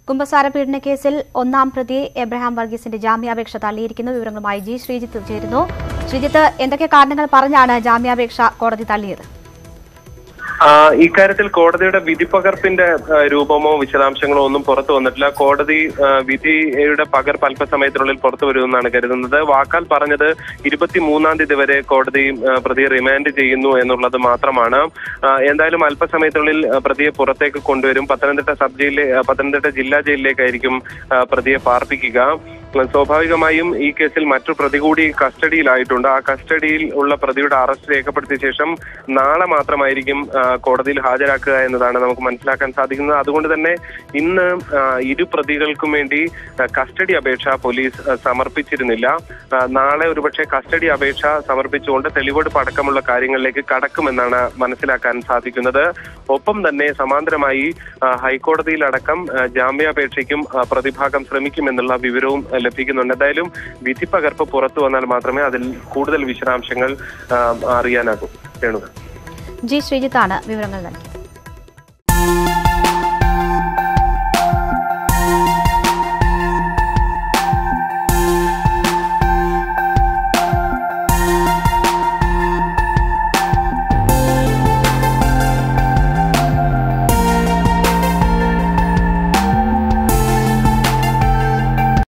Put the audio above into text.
കുമ്പസാര പീഡന കേസിൽ ഒന്നാം പ്രതി എബ്രഹാം വർഗീസിന്റെ ജാമ്യാപേക്ഷ തള്ളിയിരിക്കുന്നു വിവരങ്ങളുമായി ജി ശ്രീജിത്ത് ചേരുന്നു ശ്രീജിത്ത് എന്തൊക്കെ കാരണങ്ങൾ പറഞ്ഞാണ് ജാമ്യാപേക്ഷ കോടതി തള്ളിയത് ആ, ഇക്കാര്യത്തിൽ കോടതിയുടെ വിധിപ്പകർപ്പിന്റെ ആ, രൂപമോ വിശദാംശങ്ങളോ ഒന്നും പുറത്തു വന്നിട്ടില്ല കോടതി ആ, വിധിയുടെ പകർപ്പ് അല്പസമയത്തിനുള്ളിൽ പുറത്തു വരുമെന്നാണ് കരുതുന്നത് വാക്കാൽ പറഞ്ഞത് ഇരുപത്തിമൂന്നാം തീയതി വരെ കോടതി ആ, പ്രതിയെ റിമാൻഡ് ചെയ്യുന്നു എന്നുള്ളത് മാത്രമാണ് ആ, എന്തായാലും അല്പസമയത്തിനുള്ളിൽ ആ, പ്രതിയെ പുറത്തേക്ക് കൊണ്ടുവരും പത്തനംതിട്ട സബ് ജയിലിലെ ആ, പത്തനംതിട്ട ജില്ലാ ജയിലിലേക്കായിരിക്കും ആ, പ്രതിയെ പാർപ്പിക്കുക സ്വാഭാവികമായും ഈ കേസിൽ മറ്റു പ്രതി കൂടി കസ്റ്റഡിയിലായിട്ടുണ്ട് ആ കസ്റ്റഡിയിൽ ഉള്ള പ്രതിയുടെ അറസ്റ്റ് രേഖപ്പെടുത്തിയ ശേഷം നാളെ മാത്രമായിരിക്കും ആ, കോടതിയിൽ ഹാജരാക്കുക എന്നതാണ് നമുക്ക് മനസ്സിലാക്കാൻ സാധിക്കുന്നത് അതുകൊണ്ട് തന്നെ ഇന്ന് ആ, ഇരു പ്രതികൾക്കും വേണ്ടി ആ, കസ്റ്റഡി അപേക്ഷ പോലീസ് ആ, സമർപ്പിച്ചിരുന്നില്ല ആ, നാളെ ഒരുപക്ഷെ കസ്റ്റഡി അപേക്ഷ സമർപ്പിച്ചുകൊണ്ട് തെളിവെടുപ്പ് അടക്കമുള്ള കാര്യങ്ങളിലേക്ക് കടക്കുമെന്നാണ് മനസ്സിലാക്കാൻ സാധിക്കുന്നത് ഒപ്പം തന്നെ സമാന്തരമായി ആ, ഹൈക്കോടതിയിലടക്കം ആ, ജാമ്യാപേക്ഷയ്ക്കും ആ, പ്രതിഭാഗം ശ്രമിക്കുമെന്നുള്ള വിവരവും ആ, ലഭിക്കുന്നുണ്ട് എന്തായാലും വിധി പകർപ്പ് പുറത്തു വന്നാൽ മാത്രമേ അതിൽ കൂടുതൽ വിശദാംശങ്ങൾ ആ, അറിയാനാകൂ രേണുക ജി ശ്രീജിത്താണ് വിവരങ്ങൾ നൽകിയത്